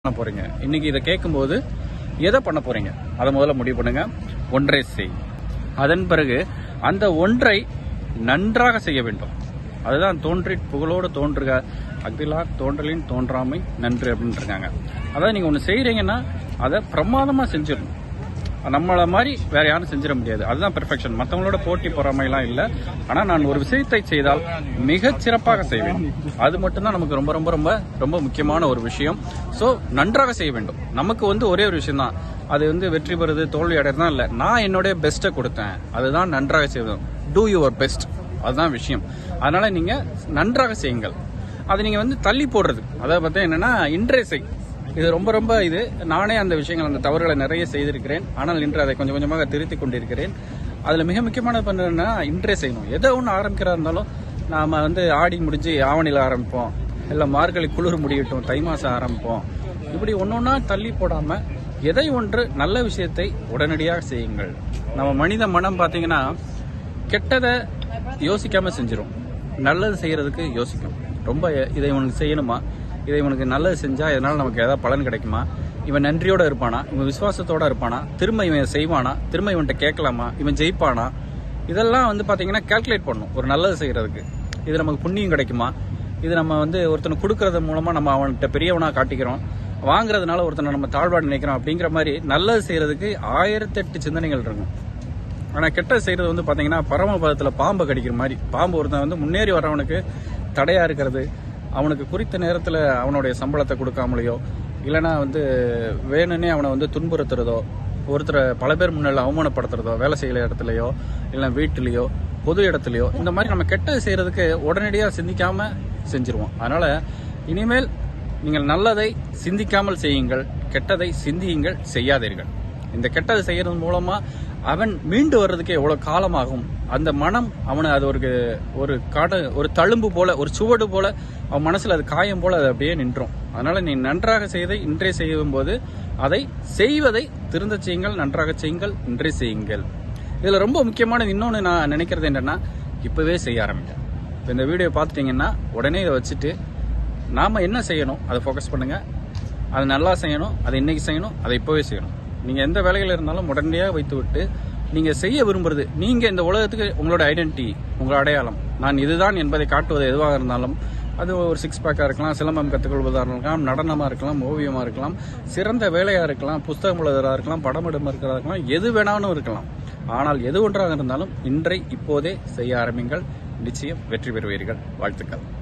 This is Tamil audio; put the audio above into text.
பண்ண போறீங்க இன்னைக்கு இதை கேட்கும்போது எதை பண்ண போறீங்க அதை முதல்ல முடிவு பண்ணுங்க ஒன்றை செய் அதன் பிறகு அந்த ஒன்றை நன்றாக செய்ய வேண்டும் அதுதான் தோன்றி புகழோடு தோன்றுக அகிலார் தோன்றலின் தோன்றாமை நன்று அப்படின்னு இருக்காங்க அதாவது நீங்க ஒன்று செய்றீங்கன்னா அதை பிரமாதமா செஞ்சிடணும் நம்மள மாதிரி வேற யாரும் செஞ்சிட முடியாது அதுதான் பெர்ஃபெக்ஷன் மற்றவங்களோட போட்டி பொறாமைலாம் இல்லை ஆனா நான் ஒரு விஷயத்தை செய்தால் மிகச் சிறப்பாக செய்வேன் அது மட்டும்தான் நமக்கு ரொம்ப ரொம்ப ரொம்ப ரொம்ப முக்கியமான ஒரு விஷயம் ஸோ நன்றாக செய்ய வேண்டும் நமக்கு வந்து ஒரே ஒரு விஷயம் தான் அது வந்து வெற்றி பெறுது தோல்வி அடைறது தான் இல்லை நான் என்னுடைய பெஸ்ட்டை கொடுத்தேன் அதுதான் நன்றாக செய்வேன் டூ யுவர் பெஸ்ட் அதுதான் விஷயம் அதனால நீங்க நன்றாக செய்யுங்கள் அதை நீங்க வந்து தள்ளி போடுறது அதாவது பார்த்தா என்னன்னா இன்றைய செய் இது ரொம்ப ரொம்ப இது நானே அந்த விஷயங்கள் அந்த தவறுகளை நிறைய செய்திருக்கிறேன் ஆனால் இன்று அதை கொஞ்சம் கொஞ்சமாக திருத்திக் கொண்டிருக்கிறேன் அதில் மிக முக்கியமானது பண்ணுன்னா இன்றே செய்யணும் எதை ஒன்று ஆரம்பிக்கிறா இருந்தாலும் நாம் வந்து ஆடி முடிஞ்சு ஆவணியில் ஆரம்பிப்போம் இல்லை மார்கழி குளிர் முடியட்டும் தை மாதம் ஆரம்பிப்போம் இப்படி ஒன்று ஒன்றா தள்ளி போடாமல் எதை ஒன்று நல்ல விஷயத்தை உடனடியாக செய்யுங்கள் நம்ம மனித மனம் பார்த்தீங்கன்னா கெட்டதை யோசிக்காம செஞ்சிரும் நல்லது செய்யறதுக்கு யோசிக்கும் ரொம்ப இதை இவனுக்கு செய்யணுமா இதை இவனுக்கு நல்லது செஞ்சா இதனால நமக்கு ஏதாவது பலன் கிடைக்குமா இவன் நன்றியோட இருப்பானா இவன் விசுவாசத்தோட இருப்பானா திரும்ப இவன் செய்வானா திரும்ப இவன்கிட்ட கேட்கலாமா இவன் ஜெயிப்பானா இதெல்லாம் வந்து பாத்தீங்கன்னா கால்குலேட் பண்ணும் ஒரு நல்லது செய்யறதுக்கு இது நமக்கு புண்ணியம் கிடைக்குமா இது நம்ம வந்து ஒருத்தனுக்கு கொடுக்கறது மூலமா நம்ம அவன்கிட்ட பெரியவனா காட்டிக்கிறோம் வாங்குறதுனால ஒருத்தனை நம்ம தாழ்வாடு நினைக்கிறோம் அப்படிங்கிற மாதிரி நல்லது செய்யறதுக்கு ஆயிரத்தெட்டு சிந்தனைகள் இருக்கும் ஆனா கெட்டது செய்யறது வந்து பாத்தீங்கன்னா பரமபதத்துல பாம்பை கடிக்கிற மாதிரி பாம்பு ஒருத்தன் வந்து முன்னேறி வரவனுக்கு தடையா இருக்கிறது அவனுக்கு குறித்த நேரத்துல அவனுடைய சம்பளத்தை கொடுக்காமலையோ இல்லைன்னா வந்து வேணும்னே அவனை வந்து துன்புறுத்துறதோ ஒருத்தரை பல பேர் முன்னால அவமானப்படுத்துறதோ வேலை செய்யற இடத்துலயோ இல்லை வீட்டிலேயோ பொது இடத்துலயோ இந்த மாதிரி நம்ம கெட்டது செய்யறதுக்கு உடனடியாக சிந்திக்காம செஞ்சிருவோம் அதனால இனிமேல் நீங்கள் நல்லதை சிந்திக்காமல் செய்யுங்கள் கெட்டதை சிந்தியுங்கள் செய்யாதீர்கள் இந்த கெட்டது செய்யறது மூலமா அவன் மீண்டு வர்றதுக்கு எவ்வளவு காலமாகும் அந்த மனம் அவனை அது ஒரு ஒரு காடு ஒரு தழும்பு போல ஒரு சுவடு போல அவன் மனசுல அது காயம் போல அது அப்படியே நின்றும் அதனால நீ நன்றாக செய்வதை இன்றே செய்யும் போது அதை செய்வதை திருந்த செய்யுங்கள் நன்றாக செய்யுங்கள் இன்றே செய்யுங்கள் இதுல ரொம்ப முக்கியமானது இன்னொன்னு நான் நினைக்கிறது என்னன்னா இப்பவே செய்ய ஆரம்பிங்க இப்ப இந்த வீடியோ பார்த்துட்டீங்கன்னா உடனே இதை வச்சுட்டு நாம என்ன செய்யணும் அதை ஃபோக்கஸ் பண்ணுங்க அது நல்லா செய்யணும் அதை இன்னைக்கு செய்யணும் அதை இப்பவே செய்யணும் நீங்க எந்த வேலைகள் இருந்தாலும் உடனடியாக வைத்து விட்டு நீங்க செய்ய விரும்புறது நீங்க இந்த உலகத்துக்கு உங்களோட ஐடென்டிட்டி உங்களோட அடையாளம் நான் இதுதான் என்பதை காட்டுவது எதுவாக இருந்தாலும் அது ஒரு சிக்ஸ் பேக்கா இருக்கலாம் சிலம்பம் கற்றுக்கொள்வதாக இருக்கலாம் நடனமா இருக்கலாம் ஓவியமா இருக்கலாம் சிறந்த வேலையா இருக்கலாம் புஸ்தகம் எழுதுறதா இருக்கலாம் படமிடம் இருக்கிறதா இருக்கலாம் எது வேணாலும் இருக்கலாம் ஆனால் எது ஒன்றாக இருந்தாலும் இன்றை இப்போதே செய்ய ஆரம்பிங்கள் நிச்சயம் வெற்றி பெறுவீர்கள் வாழ்த்துக்கள்